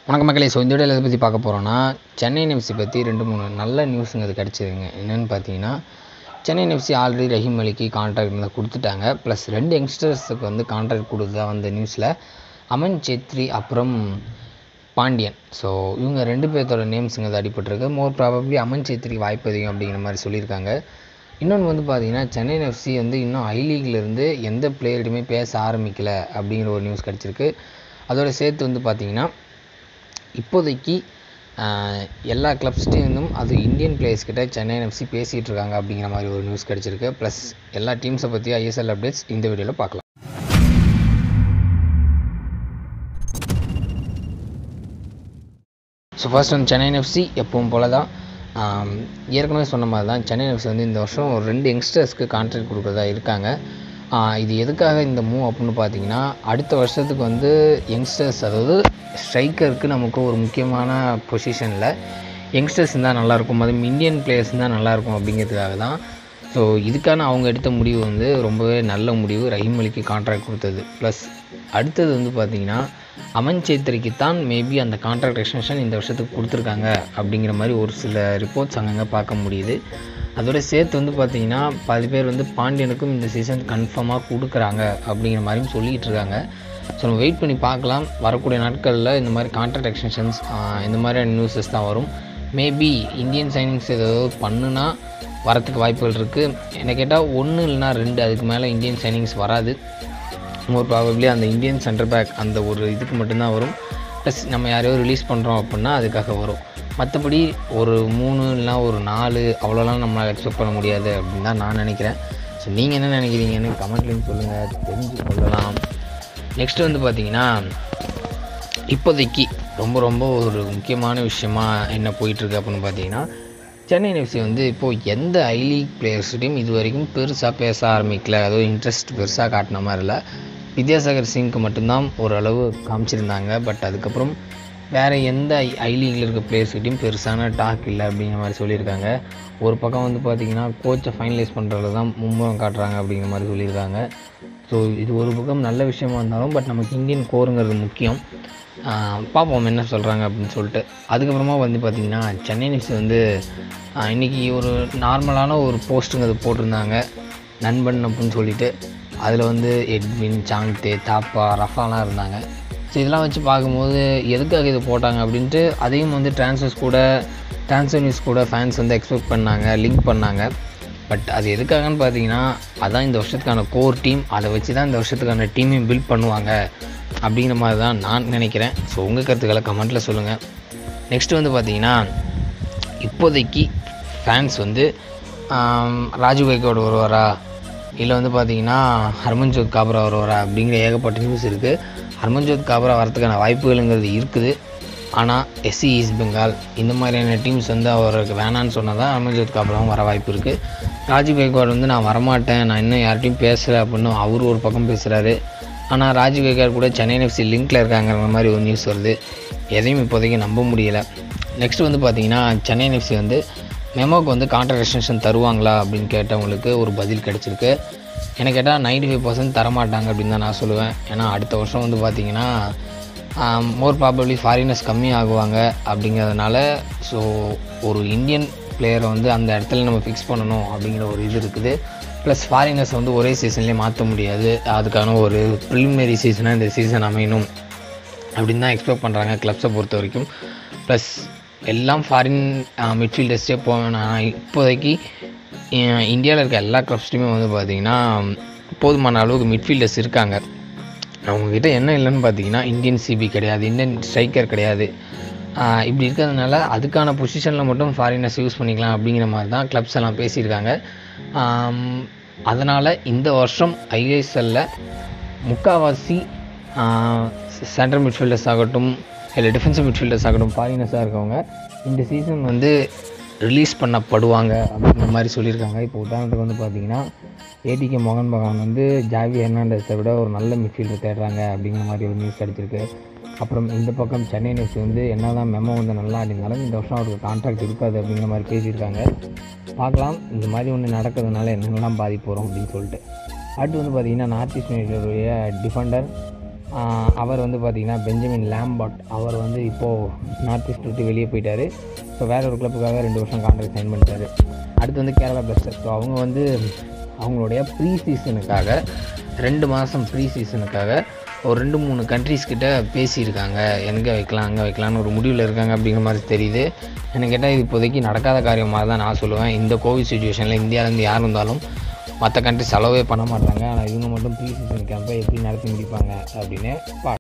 வணக்கம் மக்களே ஸோ இந்த வீடியோவில் எதை பற்றி பார்க்க போகிறோன்னா சென்னை எஃப்சி பற்றி ரெண்டு மூணு நல்ல நியூஸுங்க அது கிடச்சிதுங்க என்னென்னு பார்த்தீங்கன்னா சென்னை எஃப்சி ஆல்ரெடி ரஹீம் அலிக்கு கான்ட்ராக்ட் இருந்தால் கொடுத்துட்டாங்க ப்ளஸ் ரெண்டு யங்ஸ்டர்ஸுக்கு வந்து கான்ட்ராக்ட் கொடுத்ததா வந்த நியூஸில் அமன் சேத்ரி அப்புறம் பாண்டியன் ஸோ இவங்க ரெண்டு பேர்த்தோட நேம்ஸுங்க அது அடிபட்டிருக்கு மோர் ப்ராபப்ளி அமன் சேத்ரிக்கு வாய்ப்பு அதிகம் அப்படிங்கிற மாதிரி சொல்லியிருக்காங்க இன்னொன்று வந்து பார்த்தீங்கன்னா சென்னை எஃப்சி வந்து இன்னும் ஐ லீக்லேருந்து எந்த பிளேயர்கிட்டையுமே பேச ஆரம்பிக்கல அப்படிங்கிற ஒரு நியூஸ் கிடச்சிருக்கு அதோட சேர்த்து வந்து பார்த்தீங்கன்னா இப்போதைக்கு ஆஹ், எல்லா கிளப்ஸ்டேருந்தும் அது இந்தியன் பிளேயர்ஸ் கிட்ட சென்னை எஃப்சி பேசிகிட்டு இருக்காங்க அப்படிங்கிற மாதிரி ஒரு நியூஸ் கிடச்சிருக்கு ப்ளஸ் எல்லா டீம்ஸை பற்றி ஐஎஸ்எல் அப்டேட்ஸ் இந்த வீடியோவில் பார்க்கலாம் ஸோ ஃபர்ஸ்ட் வந்து சென்னை எஃப்சி எப்பவும் போல தான் ஆம், ஏற்கனவே சொன்ன மாதிரி தான் சென்னை எஃப்சி வந்து இந்த வருஷம் ஒரு ரெண்டு யங்ஸ்டர்ஸ்க்கு கான்ட்ராக்ட் கொடுக்குறதா இருக்காங்க ஆ, இது எதுக்காக இந்த மூவ் அப்படின்னு பார்த்தீங்கன்னா அடுத்த வருஷத்துக்கு வந்து யங்ஸ்டர்ஸ் அதாவது ஸ்ட்ரைக்கருக்கு நமக்கு ஒரு முக்கியமான பொசிஷனில் யங்ஸ்டர்ஸ் இருந்தால் நல்லாயிருக்கும் அதுவும் இந்தியன் பிளேயர்ஸ் இருந்தால் நல்லாயிருக்கும் அப்படிங்கிறதுக்காக தான் ஸோ இதுக்கான அவங்க எடுத்த முடிவு வந்து ரொம்பவே நல்ல முடிவு ரஹீம் அலிக்கு கான்ட்ராக்ட் கொடுத்தது ப்ளஸ் அடுத்தது வந்து பார்த்தீங்கன்னா அமன் சேத்ரிக்கு தான் மேபி அந்த கான்ட்ராக்ட் எக்ஸ்டென்ஷன் இந்த வருஷத்துக்கு கொடுத்துருக்காங்க அப்படிங்கிற மாதிரி ஒரு சில ரிப்போர்ட்ஸ் அங்கங்கே பார்க்க முடியுது அதோட சேர்த்து வந்து பார்த்தீங்கன்னா பாதி பேர் வந்து பாண்டியனுக்கும் இந்த சீசன் கன்ஃபார்மாக கொடுக்குறாங்க அப்படிங்கிற மாதிரியும் சொல்லிகிட்டு இருக்காங்க ஸோ நம்ம வெயிட் பண்ணி பார்க்கலாம் வரக்கூடிய நாட்களில் இந்த மாதிரி கான்ட்ராக்ட் எக்ஸ்டென்ஷன்ஸ் இந்த மாதிரியான நியூஸஸ் தான் வரும் மேபி இந்தியன் சைனிங்ஸ் ஏதாவது பண்ணுனா வரத்துக்கு வாய்ப்புகள் இருக்குது என்ன கேட்டால் ஒன்று இல்லைனா ரெண்டு அதுக்கு மேலே இந்தியன் சைனிங்ஸ் வராது மோர் ப்ராபப்ளி அந்த இந்தியன் சென்டர் பேக் அந்த ஒரு இதுக்கு மட்டும்தான் வரும் ப்ளஸ் நம்ம யாரையோ ரிலீஸ் பண்ணுறோம் அப்படின்னா அதுக்காக வரும் மற்றபடி ஒரு மூணு இல்லைனா ஒரு நாலு அவ்வளோலாம் நம்மளால் எக்ஸ்பெக்ட் பண்ண முடியாது அப்படின்னு தான் நான் நினைக்கிறேன் ஸோ நீங்கள் என்ன நினைக்கிறீங்கன்னு கமெண்ட்லேயும் சொல்லுங்கள் தெரிஞ்சு கொள்ளலாம் நெக்ஸ்ட் வந்து பார்த்தீங்கன்னா இப்போதைக்கு ரொம்ப ரொம்ப ஒரு முக்கியமான விஷயமா என்ன போயிட்டுருக்கு அப்படின்னு பார்த்தீங்கன்னா சென்னை எஃப்சி வந்து இப்போது எந்த ஐ லீக் பிளேயர்ஸ்கிட்டையும் இது வரைக்கும் பெருசாக பேச ஆரம்பிக்கல அதுவும் இன்ட்ரெஸ்ட் பெருசாக காட்டின மாதிரி இல்லை வித்யாசாகர் சிங்க்கு மட்டும்தான் ஓரளவு காமிச்சிருந்தாங்க பட் அதுக்கப்புறம் வேறு எந்த ஐ ஐ லீகில் இருக்க பிளேயர்ஸ்கிட்டையும் பெருசான டாக் இல்லை அப்படிங்கிற மாதிரி சொல்லியிருக்காங்க ஒரு பக்கம் வந்து பார்த்திங்கன்னா கோச்சை ஃபைனலைஸ் பண்ணுறதுல தான் மும்முரம் காட்டுறாங்க அப்படிங்கிற மாதிரி சொல்லியிருக்காங்க ஸோ இது ஒரு பக்கம் நல்ல விஷயமா இருந்தாலும் பட் நமக்கு இந்தியன் கோருங்கிறது முக்கியம் ஆஹ் பார்ப்போம் என்ன சொல்கிறாங்க அப்படின்னு சொல்லிட்டு அதுக்கப்புறமா வந்து பார்த்திங்கன்னா சென்னை நிக்ஸ் வந்து ஆஹ் இன்னைக்கு ஒரு நார்மலான ஒரு போஸ்ட்டுங்க அது போட்டிருந்தாங்க நண்பன் அப்படின்னு சொல்லிட்டு அதில் வந்து எட்வின் சாங்தே தாப்பா ரஃபாலாம் இருந்தாங்க ஸோ இதெல்லாம் வச்சு பார்க்கும்போது எதுக்காக இது போட்டாங்க அப்படின்ட்டு அதையும் வந்து ட்ரான்ஸ்ஃபர்ஸ் கூட ட்ரான்ஸ்ஃபர் நியூஸ் கூட ஃபேன்ஸ் வந்து எக்ஸ்பெக்ட் பண்ணாங்க லிங்க் பண்ணாங்க பட் அது எதுக்காகன்னு பார்த்தீங்கன்னா அதான் இந்த வருஷத்துக்கான கோர் டீம் அதை வச்சு தான் இந்த வருஷத்துக்கான டீமையும் பில்ட் பண்ணுவாங்க அப்படிங்கிற மாதிரி தான் நான் நினைக்கிறேன் ஸோ உங்கள் கருத்துக்களை கமெண்ட்டில் சொல்லுங்கள் நெக்ஸ்ட் வந்து பார்த்தீங்கன்னா இப்போதைக்கு ஃபேன்ஸ் வந்து ஆம், ராஜீவ் கைக்கோடு வருவாரா இல்லை வந்து பார்த்தீங்கன்னா ஹர்மன்ஜோத் காப்ரா வருவாரா அப்படிங்கிற ஏகப்பட்ட நியூஸ் இருக்குது ஹர்மன்ஜோத் காப்ரா வரதுக்கான வாய்ப்புகளுங்கிறது இருக்குது ஆனால் எஸ்சி ஈஸ்ட் பெங்கால் இந்த மாதிரியான டீம்ஸ் வந்து அவருக்கு வேணான்னு சொன்னால் தான் ஹர்மன்ஜோத் காப்ராவும் வர வாய்ப்பு இருக்குது ராஜீவ் கைக்வாட் வந்து நான் வரமாட்டேன் நான் இன்னும் யார்கிட்டையும் பேசலை அப்படின்னு அவர் ஒரு பக்கம் பேசுகிறாரு ஆனால் ராஜீவ் கைக்வாட் கூட சென்னை எஃப்சி லிங்க்கில் இருக்காங்கிற மாதிரி ஒரு நியூஸ் வருது எதையும் இப்போதைக்கு நம்ப முடியல நெக்ஸ்ட் வந்து பார்த்தீங்கன்னா சென்னை எஃப்சி வந்து மெமோக்கு வந்து கான்ட்ராக்ட் எக்ஸ்டென்ஷன் தருவாங்களா அப்படின்னு கேட்டவங்களுக்கு ஒரு பதில் கிடச்சிருக்கு என்ன கேட்டால் நைன்டி ஃபைவ் பர்சன்ட் தரமாட்டாங்க அப்படின்னு தான் நான் சொல்லுவேன் ஏன்னா அடுத்த வருஷம் வந்து பார்த்தீங்கன்னா மோர் ப்ராபப்ளி ஃபாரினர்ஸ் கம்மி ஆகுவாங்க அப்படிங்கிறதுனால ஸோ ஒரு இந்தியன் பிளேயரை வந்து அந்த இடத்துல நம்ம ஃபிக்ஸ் பண்ணணும் அப்படிங்கிற ஒரு இது இருக்குது ப்ளஸ் ஃபாரினர்ஸ் வந்து ஒரே சீசன்லேயே மாற்ற முடியாது அதுக்கான ஒரு ப்ரிலிமினரி சீசனாக இந்த சீசன் அமையணும் அப்படின்னு தான் எக்ஸ்பெக்ட் பண்ணுறாங்க கிளப்ஸை பொறுத்த வரைக்கும் ப்ளஸ் எல்லாம் ஃபாரின் மிட்ஃபீல்டர்ஸ்டே போவேன் நான் இப்போதைக்கு இந்தியாவில் இருக்க எல்லா கிளப்ஸ்லையுமே வந்து பார்த்திங்கன்னா போதுமான அளவுக்கு மிட்ஃபீல்டர்ஸ் இருக்காங்க அவங்கக்கிட்ட என்ன இல்லைன்னு பார்த்தீங்கன்னா இந்தியன் சிபி கிடையாது இந்தியன் ஸ்ட்ரைக்கர் கிடையாது ஆஹ் இப்படி இருக்கிறதுனால அதுக்கான பொசிஷனில் மட்டும் ஃபாரினர்ஸ் யூஸ் பண்ணிக்கலாம் அப்படிங்கிற மாதிரி தான் கிளப்ஸ் எல்லாம் பேசியிருக்காங்க அதனால் இந்த வருஷம் ஐஎஸ்எல்ல முக்கால்வாசி சென்ட்ரல் மிட்ஃபீல்டர்ஸ் ஆகட்டும் இல்லை டிஃபென்சிவ் மிட்ஃபீல்டர்ஸ் ஆகட்டும் ஃபாரினர்ஸாக இருக்கவங்க இந்த சீசன் வந்து ரிலீஸ் பண்ணப்படுவாங்க அப்படிங்கிற மாதிரி சொல்லியிருக்காங்க இப்போ உதாரணத்துக்கு வந்து பார்த்தீங்கன்னா ஏடிகே மோகன் பகவான் வந்து ஜாவி ஹெர்னாண்டஸை விட ஒரு நல்ல மிட்ஃபீல்டர் தேடுறாங்க அப்படிங்கிற மாதிரி ஒரு நியூஸ் கிடச்சிருக்கு அப்புறம் இந்த பக்கம் சென்னை நியூஸ் வந்து என்ன தான் மெமோ வந்து நல்லா இருந்தாலும் இந்த வருஷம் அவருக்கு கான்ட்ராக்ட் இருக்காது அப்படிங்கிற மாதிரி பேசியிருக்காங்க பார்க்கலாம் இந்த மாதிரி ஒன்று நடக்கிறதுனால என்னென்னலாம் பாதிப்பு வரும் அப்படின்னு சொல்லிட்டு அடுத்து வந்து பார்த்தீங்கன்னா நார்த் ஈஸ்ட் யுனைடெடுடைய டிஃபெண்டர் ஆஹ் அவர் வந்து பார்த்திங்கன்னா பெஞ்சமின் லேம்பாட் அவர் வந்து இப்போது நார்த் ஈஸ்ட் விட்டு வெளியே போயிட்டார் இப்போ வேற ஒரு கிளப்புக்காக ரெண்டு வருஷம் கான்ட்ராக்ட் சைன் பண்ணிட்டாரு அடுத்து வந்து கேரளா பிளஸ்டர்ஸ் ஸோ அவங்க வந்து அவங்களுடைய ப்ரீ சீசனுக்காக ரெண்டு மாதம் ப்ரீ சீசனுக்காக ஒரு ரெண்டு மூணு கண்ட்ரீஸ் கிட்ட பேசியிருக்காங்க எங்கே வைக்கலாம் அங்கே வைக்கலாம்னு ஒரு முடிவில் இருக்காங்க அப்படிங்கிற மாதிரி தெரியுது எனக்கு கேட்டால் இது இப்போதைக்கு நடக்காத காரியமாக தான் நான் சொல்லுவேன் இந்த கோவிட் சுச்சுவேஷனில் இந்தியாவிலேருந்து யார் இருந்தாலும் மற்ற கண்ட்ரி செலவே பண்ண மாட்டாங்க ஆனால் இவங்க மட்டும் ப்ரீ சீசன் கேம்பை எப்படி நடத்தி முடிப்பாங்க அப்படின்னு பா